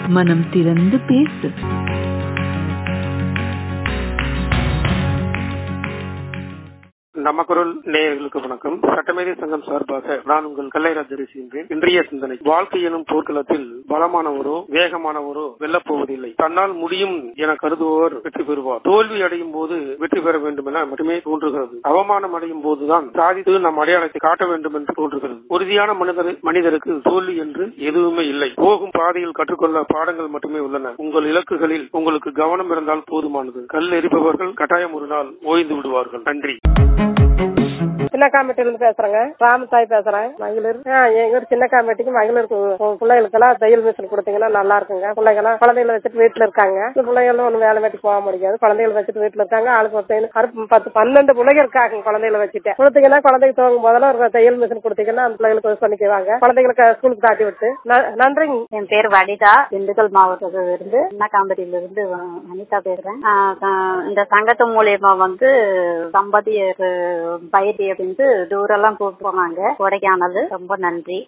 மனம் திறந்து பேசு நம்ம குரல் நேயர்களுக்கு வணக்கம் சட்டமேதை சங்கம் சார்பாக நான் உங்கள் கல்லைராஜ் தெரிவிக்கின்றேன் இன்றைய சிந்தனை வாழ்க்கை எனும் போர்க்களத்தில் பலமானவரோ வேகமானவரோ வெல்லப் போவதில்லை தன்னால் முடியும் என கருதுபவர் வெற்றி பெறுவார் தோல்வி அடையும் போது வெற்றி பெற வேண்டும் என மட்டுமே தோன்றுகிறது அவமானம் அடையும் போதுதான் சாதித்து நம் அடையாளத்தை காட்ட வேண்டும் என்று தோன்றுகிறது உறுதியான மனிதர் மனிதருக்கு தோல்வி என்று எதுவுமே இல்லை போகும் பாதையில் கற்றுக்கொள்ள பாடங்கள் மட்டுமே உள்ளன உங்கள் இலக்குகளில் உங்களுக்கு கவனம் இருந்தால் போதுமானது கல் எரிப்பவர்கள் கட்டாயம் ஒரு நாள் ஓய்ந்து விடுவார்கள் நன்றி சின்ன காமெட்டில இருந்து பேசுறேங்க ராமசாய் பேசுறேன் மகளிர் ஆ, எங்க ஊர் சின்ன காமெட்டிக்கு மகளிருக்கு உ- பிள்ளைகளுக்கெல்லாம் தையல் மிஷின் கொடுத்தீங்கன்னா நல்லா இருக்குங்க பிள்ளைங்களாம் குழந்தைகளை வச்சுட்டு வீட்டுல இருக்காங்க இந்த பிள்ளைகளும் ஒன்றும் வேலை வேட்டி போக முடியாது குழந்தைகளை வச்சுட்டு வீட்டுல இருக்காங்க ஆளுக்கு ஒரு தையல் அறுப்பு பத்து பன்னெண்டு பிள்ளைங்க இருக்காங்க குழந்தைகளை வச்சுட்டு கொடுத்தீங்கன்னா குழந்தைக்கு தூங்கும் போதெல்லாம் ஒரு தையல் மிஷின் கொடுத்தீங்கன்னா அந்த பிள்ளைகளுக்கு யூஸ் பண்ணிக்குவாங்க குழந்தைகளுக்கு ஸ்கூலுக்கு தாட்டி விட்டு ந- நன்றிங்க என் பேர் வனிதா திண்டுக்கல் மாவட்டத்துல இருந்து அண்ணாகாம்பட்டியில இருந்து வ- வனிதா பேசுறேன் ஆஹ் ஆஹ் இந்த சங்கத்து மூலியமா வந்து தம்பதியர் பயிற்சி அப்படின்ட்டு டூரெல்லாம் கூப்பிட்டு போனாங்க கொடைக்கானல் ரொம்ப நன்றி